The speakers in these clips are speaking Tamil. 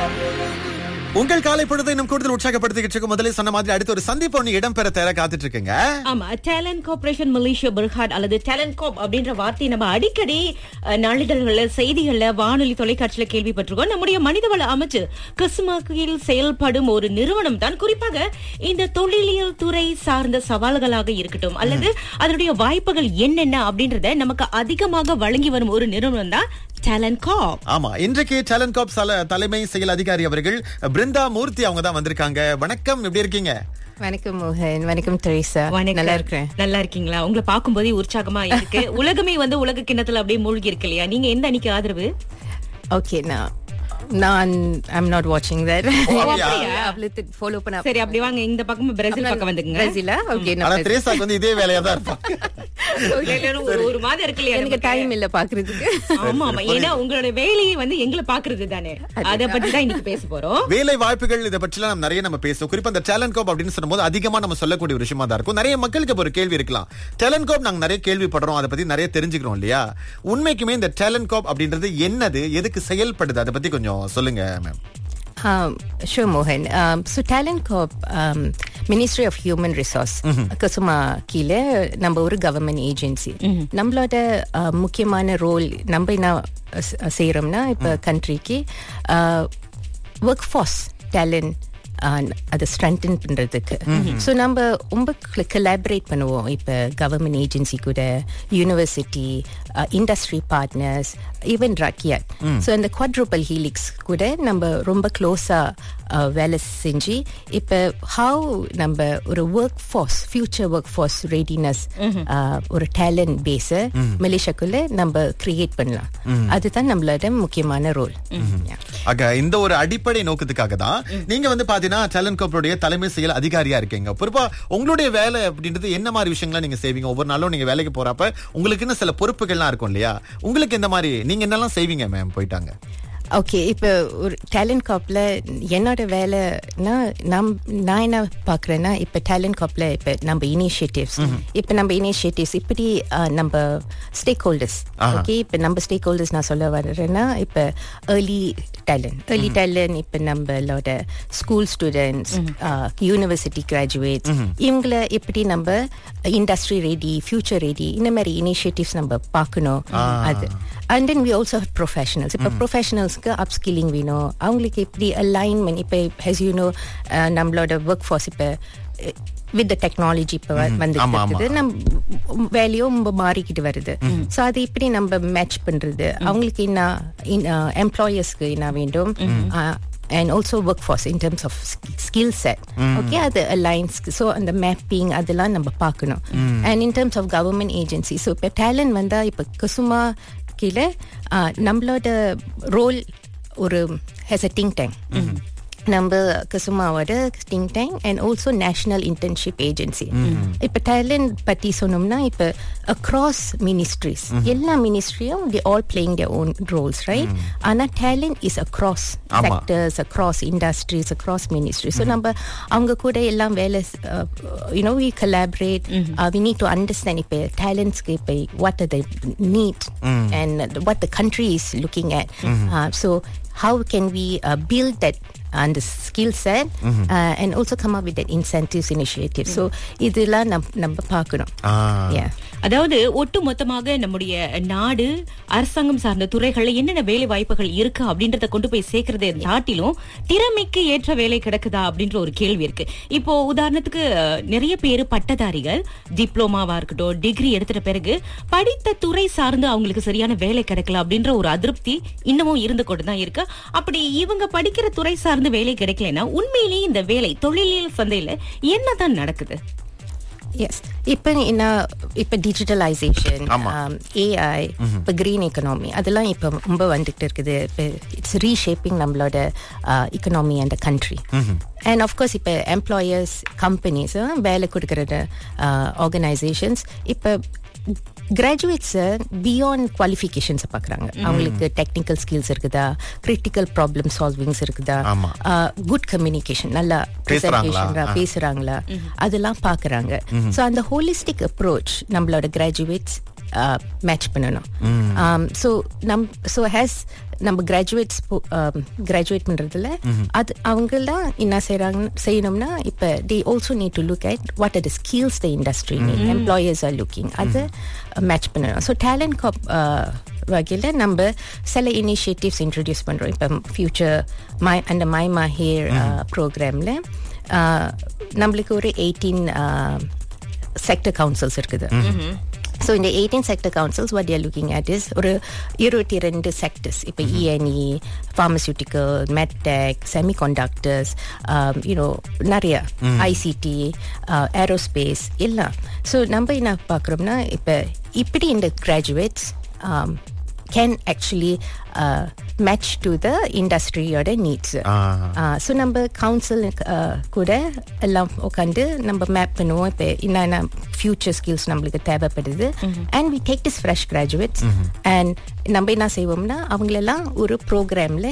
உங்கள் காலை பொழுதை இன்னும் கூடுதல் உற்சாகப்படுத்திக்கிட்டு இருக்கும் முதலில் சொன்ன மாதிரி அடுத்த ஒரு சந்திப்பு ஒண்ணு இடம்பெற தேர காத்துட்டு இருக்குங்க ஆமா டேலண்ட் கார்பரேஷன் மலேசியா பெர்ஹாட் அல்லது டேலண்ட் காப் அப்படின்ற வார்த்தையை நம்ம அடிக்கடி அஹ், நாளிதழ்கள்ல செய்திகள்ல வானொலி தொலைக்காட்சியில கேள்விப்பட்டிருக்கோம் நம்முடைய மனிதவள அமைச்சு கிறிஸ்துமக்கில் செயல்படும் ஒரு நிறுவனம் தான் குறிப்பாக இந்த தொழிலியல் துறை சார்ந்த சவால்களாக இருக்கட்டும் அல்லது அதனுடைய வாய்ப்புகள் என்னென்ன அப்படின்றத நமக்கு அதிகமாக வழங்கி வரும் ஒரு நிறுவனம் தான் டேலண்ட் காப் ஆமா இன்றைக்கு டேலண்ட் காப் தலைமை செயல் அதிகாரி அவர்கள் பிருந்தா மூர்த்தி அவங்க தான் வந்திருக்காங்க வணக்கம் எப்படி இருக்கீங்க வணக்கம் மோகன் வணக்கம் தெரேசா வணக்கம். நல்லா இருக்கிறேன் நல்லா இருக்கீங்களா உங்களை பார்க்கும்போதே உற்சாகமா இருக்கு உலகமே வந்து உலக கிண்ணத்துல அப்படியே மூழ்கி இருக்கு இல்லையா நீங்க எந்த அணிக்கு ஆதரவு ஓகே நான் நான் ஐம் நாட் வாட்சிங் தட் அப்படியா? அவ்வளவு ஃபாலோ பண்ண சரி அப்படி வாங்க இந்த பக்கம் பிரேசில் பக்கம் வந்துங்க பிரேசிலா ஓகே ஆனா திரேசாக்கு வந்து இதே வேலையா தான் இருப்பாங்க ஒரு ஒரு மாதிரி இருக்கு இல்லையா எனக்கு நமக்கு? டைம் இல்ல பாக்குறதுக்கு ஆமா ஆமா ஏன்னா உங்களோட வேலையை வந்து எங்களை பாக்குறது தானே அத பத்தி தான் இன்னைக்கு பேச போறோம் வேலை வாய்ப்புகள் இதை பற்றிலாம் நம்ம நிறைய நம்ம பேசுவோம் குறிப்பா இந்த டேலண்ட் கோப் அப்படின்னு சொல்லும்போது அதிகமா நம்ம சொல்லக்கூடிய ஒரு விஷயமா தான் இருக்கும் நிறைய மக்களுக்கு இப்ப ஒரு கேள்வி இருக்கலாம் டேலண்ட் கோப் நாங்க நிறைய கேள்விப்படுறோம் அதை பத்தி நிறைய தெரிஞ்சுக்கிறோம் இல்லையா உண்மைக்குமே இந்த டேலண்ட் கோப் அப்படின்றது என்னது எதுக்கு செயல்படுது அதை பத்தி கொஞ்சம் சொல்லுங்க ma'am Um, sure, Mohan. Um, so, Talent Corp, um, Ministry of Human Resource, Kesuma கீழே நம்ம ஒரு கவர்மெண்ட் ஏஜென்சி நம்மளோட uh, முக்கியமான ரோல் நம்ம என்ன அஹ், செய்யறோம்னா இப்போ கண்ட்ரிக்கு ஒர்க் ஃபோர்ஸ் டேலண்ட் அதை ஸ்ட்ரென்தன் பண்றதுக்கு ஸோ நம்ம ரொம்ப கொலாபரேட் பண்ணுவோம் இப்போ கவர்மெண்ட் ஏஜென்சி கூட யூனிவர்சிட்டி இண்டஸ்ட்ரி பார்ட்னர்ஸ் ஈவன் ராக்கியாட் ஸோ அந்த குவாட்ரூபல் ஹீலிக்ஸ் கூட நம்ம ரொம்ப க்ளோஸாக வேலை செஞ்சு இப்போ ஹவு நம்ம ஒரு work force future work force readiness ஒரு டேலண்ட் பேஸை மலேசியாக்குள்ள நம்ம கிரியேட் பண்ணலாம் அதுதான் நம்மளோட முக்கியமான ரோல் ஆக இந்த ஒரு அடிப்படை நோக்கத்துக்காக தான் நீங்க வந்து பாத்தீங்கன்னா டேலண்ட் கோப்பருடைய தலைமை செயல் அதிகாரியா இருக்கீங்க பொறுப்பா உங்களுடைய வேலை அப்படின்றது என்ன மாதிரி விஷயங்களா நீங்க செய்வீங்க ஒவ்வொரு நாளும் நீங்க வேலைக்கு போறப்ப உங்களுக்குன்னு சில பொறுப்புகள்லாம் இருக்கும் இல்லையா உங்களுக்கு இந்த மாதிரி நீங்க என்னெல்லாம் செய்வீங்க மேம் போயிட்டாங்க ஓகே இப்போ ஒரு டேலண்ட் காப்ல என்னோட வேலைனா நம் நான் என்ன பார்க்குறேன்னா இப்போ டேலண்ட் காப்ல இப்போ நம்ம இனிஷியேட்டிவ்ஸ் இப்போ நம்ம இனிஷியேட்டிவ்ஸ் இப்படி அஹ், நம்ம ஸ்டேக் ஹோல்டர்ஸ் ஓகே இப்போ நம்ம ஸ்டேக் ஹோல்டர்ஸ் நான் சொல்ல வர்றேன்னா இப்போ ஏர்லி டேலண்ட் ஏர்லி டேலண்ட் இப்போ நம்மளோட ஸ்கூல் ஸ்டூடெண்ட்ஸ் யூனிவர்சிட்டி கிராஜுவேட்ஸ் இவங்கள எப்படி நம்ம இண்டஸ்ட்ரி ரெடி ஃபியூச்சர் ரெடி இந்த மாதிரி இனிஷியேட்டிவ்ஸ் நம்ம பார்க்கணும் அது and then we also have professionals இப்போ ப்ரொஃபஷனல்ஸ்க்கு அப்ஸ்கில்லிங் வேணும் அவங்களுக்கு எப்படி அலைன்மெண்ட் இப்போ ஹெஸ் யூனோ நம்மளோட ஒர்க் ஃபோர்ஸ் இப்போ வித் த டெக்னாலஜி இப்போ வந்துட்டு ஆமா, ஆமா. இருக்குது நம்ம வேலையும் ரொம்ப மாறிக்கிட்டு வருது ஸோ அது இப்படி நம்ம மேட்ச் பண்றது அவங்களுக்கு என்ன எம்ப்ளாயர்ஸ்க்கு என்ன வேண்டும் and also work force in terms of skill set okay அது அலைன்ஸ் ஸோ அந்த மேப்பிங் அதெல்லாம் நம்ம பார்க்கணும் and in terms of government agency so இப்போ டேலண்ட் வந்தால் இப்போ குசுமா கீழே ஆஹ், நம்மளோட ரோல் ஒரு ஹெஸ் அ திங்க் டேங்க் நம்ம கசுமாவோட think tank and also national internship agency இப்போ டேலண்ட் பற்றி சொன்னோம்னா இப்போ அக்ராஸ் மினிஸ்ட்ரிஸ் எல்லா மினிஸ்ட்ரியும் they all playing the own roles right ஆனால் டேலண்ட் இஸ் அக்ராஸ் ஆமா. Sectors across industries across ministry so நம்ம அவங்க கூட எல்லாம் வேலை you know we collaborate we need to understand இப்போ டேலண்ட்ஸ்க்கு இப்போ what are the need and what the country is looking at so how can we uh, build that and the skill set uh, and also come up with that incentives initiative so இதெல்லாம் நம் நம்ம பார்க்கணும் ஆ. yeah அதாவது ஒட்டு மொத்தமாக நம்முடைய நாடு அரசாங்கம் சார்ந்த துறைகள்ல என்னென்ன வேலை வாய்ப்புகள் இருக்கு அப்படின்றத கொண்டு போய் சேர்க்கறதை தாட்டிலும் திறமைக்கு ஏற்ற வேலை கிடைக்குதா அப்படின்ற ஒரு கேள்வி இருக்கு இப்போ உதாரணத்துக்கு அஹ், நிறைய பேர் பட்டதாரிகள் டிப்ளோமாவா இருக்கட்டும் டிகிரி எடுத்துட்ட பிறகு படித்த துறை சார்ந்து அவங்களுக்கு சரியான வேலை கிடைக்கல அப்படின்ற ஒரு அதிருப்தி இன்னமும் இருந்து கொண்டு தான் இருக்கு அப்படி இவங்க படிக்கிற துறை சார்ந்து வேலை கிடைக்கலன்னா உண்மையிலேயே இந்த வேலை தொழிலியல் சந்தையில என்னதான் நடக்குது எஸ் இப்போ என்ன இப்போ டிஜிட்டலைசேஷன் ஆமா. ஏஐ இப்போ கிரீன் எக்கனாமி அதெல்லாம் இப்போ ரொம்ப வந்துட்டு இருக்குது இப்போ இட்ஸ் ரீஷேப்பிங் நம்மளோட economy and country and of course இப்போ எம்ப்ளாயர்ஸ் கம்பெனிஸ் வேலை கொடுக்குற ஆர்கனைசேஷன்ஸ் இப்போ கிராஜுவேட்ஸ் பியாண்ட் குவாலிஃபிகேஷன்ஸை பார்க்குறாங்க அவங்களுக்கு டெக்னிக்கல் ஸ்கில்ஸ் இருக்குதா கிரிட்டிக்கல் ப்ராப்ளம் சால்விங்ஸ் இருக்குதா ஆமா. குட் கம்யூனிகேஷன் நல்லா பேசுறாங்களா? presentation, ஆ. பேசுறாங்களா அதெல்லாம் பாக்குறாங்க சோ அந்த ஹோலிஸ்டிக் அப்ரோச் நம்மளோட கிராஜுவேட்ஸ் மேட்ச் பண்ணணும் ஸோ நம் ஸோ ஹேஸ் நம்ம கிராஜுவேட்ஸ் கிராஜுவேட் பண்றதுல அது அவங்கெல்லாம் என்ன செய்றாங்க செய்யணும்னா இப்போ they also need to look at what are the skills the industry employers are looking அதை மேட்ச் பண்ணணும் ஸோ டேலண்ட் காப் வகையில் நம்ம சில இனிஷியேட்டிவ்ஸ் இன்ட்ரடியூஸ் பண்ணுறோம் இப்போ ஃபியூச்சர் மை அந்த மை மாஹேர் ப்ரோக்ராமில் நம்மளுக்கு ஒரு எயிட்டீன் செக்டர் கவுன்சில்ஸ் இருக்குது ஸோ இந்த eighteen sector councils what are looking at is ஒரு இருபத்தி ரெண்டு செக்டர்ஸ் இப்போ E and E pharmaceutical medtech semiconductors you know நிறைய ஐசிடி ஏரோஸ்பேஸ் எல்லாம் ஸோ நம்ம என்ன பார்க்குறோம்னா இப்போ இப்படி இந்த graduates can actually match to the இண்டஸ்ட்ரியோட நீட்ஸ் ஸோ நம்ம கவுன்சில் கூட எல்லாம் உட்காந்து நம்ம மேப் பண்ணுவோம் இப்போ என்னென்ன ஃபியூச்சர் ஸ்கில்ஸ் நம்மளுக்கு தேவைப்படுது and we take this fresh graduates and நம்ம என்ன செய்வோம்னா அவங்களெல்லாம் ஒரு ப்ரோக்ராமில்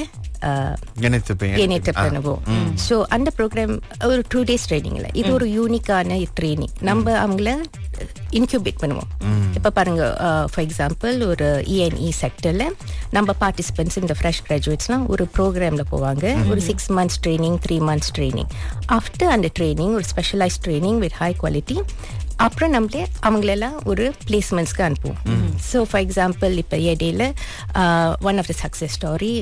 இணைத்து பண்ணுவோம் ஸோ அந்த ப்ரோக்ராம் ஒரு டூ டேஸ் ட்ரைனிங்ல இது ஒரு யூனிக்கான ட்ரைனிங் நம்ம அவங்கள இன்க்யூபேட் பண்ணுவோம் இப்போ பாருங்க ஃபார் எக்ஸாம்பிள் ஒரு இஎன்இ செக்டர்ல நம்ம பார்ட்டிசிபென்ட்ஸ் இந்த ஃப்ரெஷ் கிராஜுவேட்ஸ்லாம் ஒரு ப்ரோக்ராம்ல போவாங்க ஒரு six months training three months training after அந்த ட்ரைனிங் ஒரு specialise training with high quality அப்புறம் நம்மளே அவங்களெல்லாம் ஒரு பிளேஸ்மெண்ட்ஸ்க்கு அனுப்புவோம் ஸோ ஃபார் எக்ஸாம்பிள் இப்போ இடையில one of the success story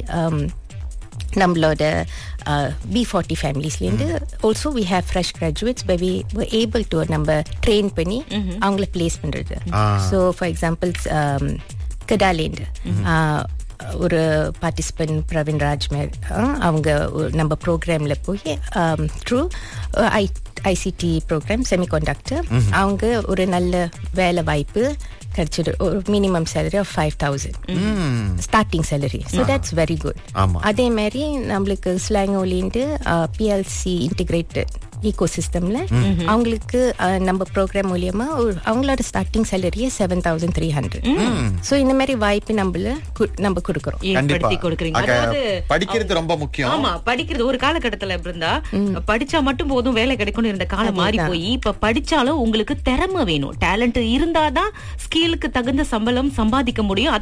நம்மளோட பி ஃபார்ட்டி ஃபேமிலிஸ்லேருந்து also we have fresh graduates by we able to நம்ம ட்ரெயின் பண்ணி அவங்கள பிளேஸ் பண்ணுறது ஸோ ஃபார் எக்ஸாம்பிள் கடாலேண்டு ஒரு பார்ட்டிசிபென்ட் பிரவீன் ராஜ்மேர் அவங்க நம்ம ப்ரோக்ராமில் போய் through I ICT program semiconductor அவங்க ஒரு நல்ல வேலை வாய்ப்பு கிடைச்சிடு ஒரு minimum salary of five thousand starting salary so that's very good அதே மாதிரி நம்மளுக்கு ஸ்லாங்கோலின்ட்டு பிஎல்சி இன்டிகிரேட்டட் ஈகோ சிஸ்டம்ல அவங்களுக்கு நம்ம ப்ரோக்ராம் மூலியமா அவங்களோட ஸ்டார்டிங் சேலரியே seven thousand three hundred so இந்த மாதிரி வாய்ப்பு நம்மள நம்ம கொடுக்குறோம் ஏற்படுத்தி கொடுக்குறீங்க அதாவது படிக்கிறது ரொம்ப முக்கியம் ஆமா படிக்கிறது ஒரு காலகட்டத்துல இருந்தா படிச்சா மட்டும் போதும் வேலை கிடைக்கும்னு இருந்த காலம் மாறி போய் இப்ப படிச்சாலும் உங்களுக்கு திறமை வேணும் டேலண்ட் இருந்தாதான் ஸ்கில்லுக்கு தகுந்த சம்பளம் சம்பாதிக்க முடியும்